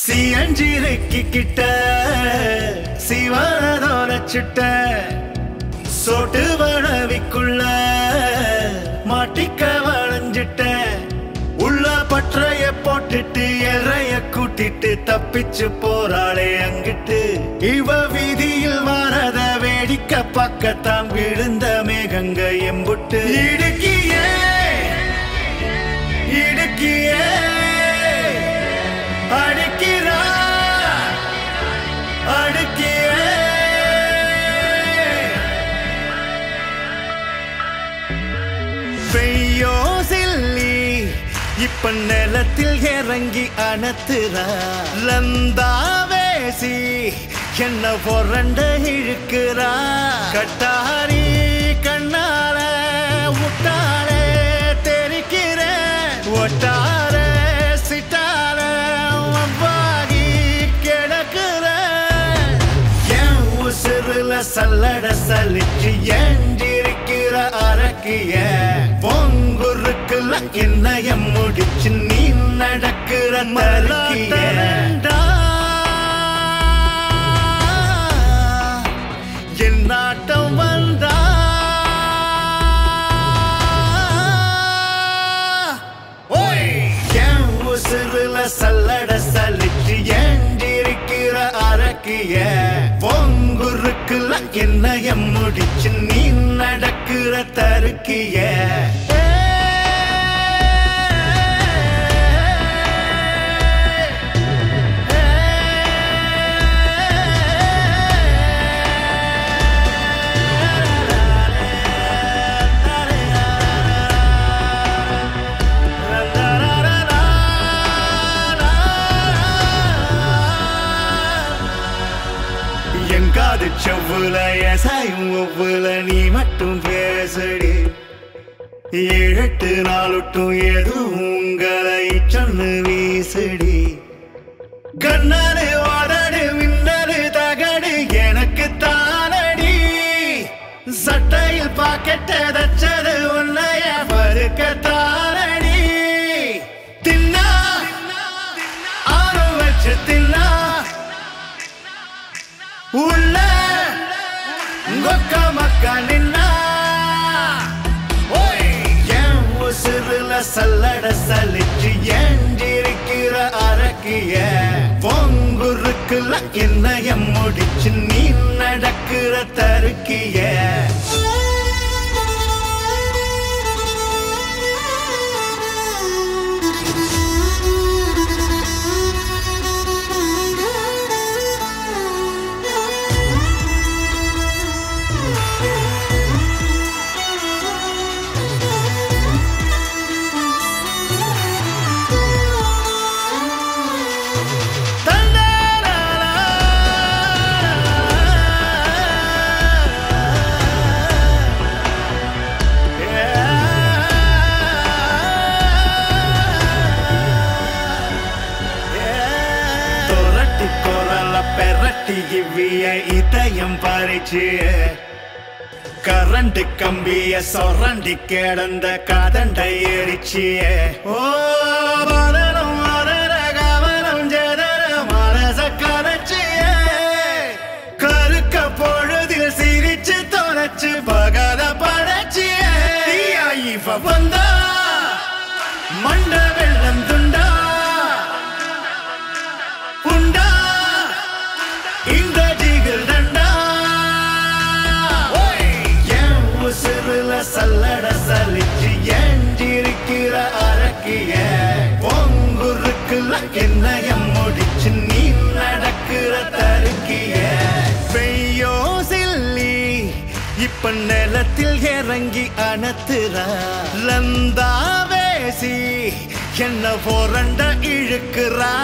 சியஞ்சிரைக்கு கிட்ட சிவனதோர சுட்ட சொட்டு வளவிக்குள்ள மாட்டிக்க வளைஞ்சிட்ட உள்ள பற்றைய போட்டுட்டு எறைய கூட்டிட்டு தப்பிச்சு போறாளே அங்கிட்டு இவ வீதியில் வாரத வேடிக்கை பக்கத்தான் விழுந்த மேகங்க எம்புட்டு இடுக்கியே இடுக்கியே அடிக்கிறா அடுக்கியே பெய்யோ சில்லி இப்ப நிலத்தில் இறங்கி அணத்துறா லந்தாவேசி என்ன பொறண்ட இழுக்கிறா கட்டாரி கண்ணால முட்டால தெரிக்கிற ஒட்டார சிட்டார வவ்வாகி கிடக்குற என் உசுருல சல்லட சலிச்சு ஏஞ்சிருக்கிற அரக்கிய பொங்குருக்குல என்னைய முடிச்சு நீ நடக்கிற மறுக்கிய என் நாட்டம் வந்தா ஓய் என் உசுருல சல்லட சலிச்சு ஏஞ்சிருக்கிற அரக்கிய பொங்குருக்குல என்னைய முடிச்சு நீ நடக்கிற தருக்கிய எங்காது செவ்வுல எசாயும் ஒவ்வொல நீ மட்டும் பேசடி ஏழெட்டு நாளுட்டும் எதுவும் உங்களை சொன்னு வீசடி கண்ணாடு வாடாடு மின்னடு தகடு எனக்கு தானடி சட்டையில் பாக்கெட்ட தச்சது உன்னைய பருக்க தானடி தின்னா ஆறு வச்சு தின்னா உள்ள கொக்க மக்க நின்னா ஓய் என் உசுருல சல்லட சலிச்சு ஏஞ்சிருக்கிற அரக்கிய பொங்குருக்குல என்னைய முடிச்சு நீ நடக்கிற தருக்கிய தொரட்டி கொரல பெரட்டி இவ்விய இதயம் பறிச்சு கரண்ட் கம்பிய சொரண்டி கிடந்த கதண்டை எரிச்சிய ஓ வரணும் வரர கவனம் ஜெதர மனச கரைச்சிய கருக்க பொழுதில் சிரிச்சு தொலைச்சு பகல படைச்சிய இவ வந்தா மண்ட வெள்ளம் துண்டா உண்டா இந்த ஜிகில் தண்டா என் உசுருல சல்லட சலிச்சு ஏஞ்சிருக்கிற அரக்கிய பொங்குருக்குல என்னைய முடிச்சு நீ நடக்கிற தருக்கிய பெய்யோ சில்லி இப்ப நிலத்தில் இறங்கி அணத்துறா லந்தாவேசி என்ன போரண்ட இழுக்கிறா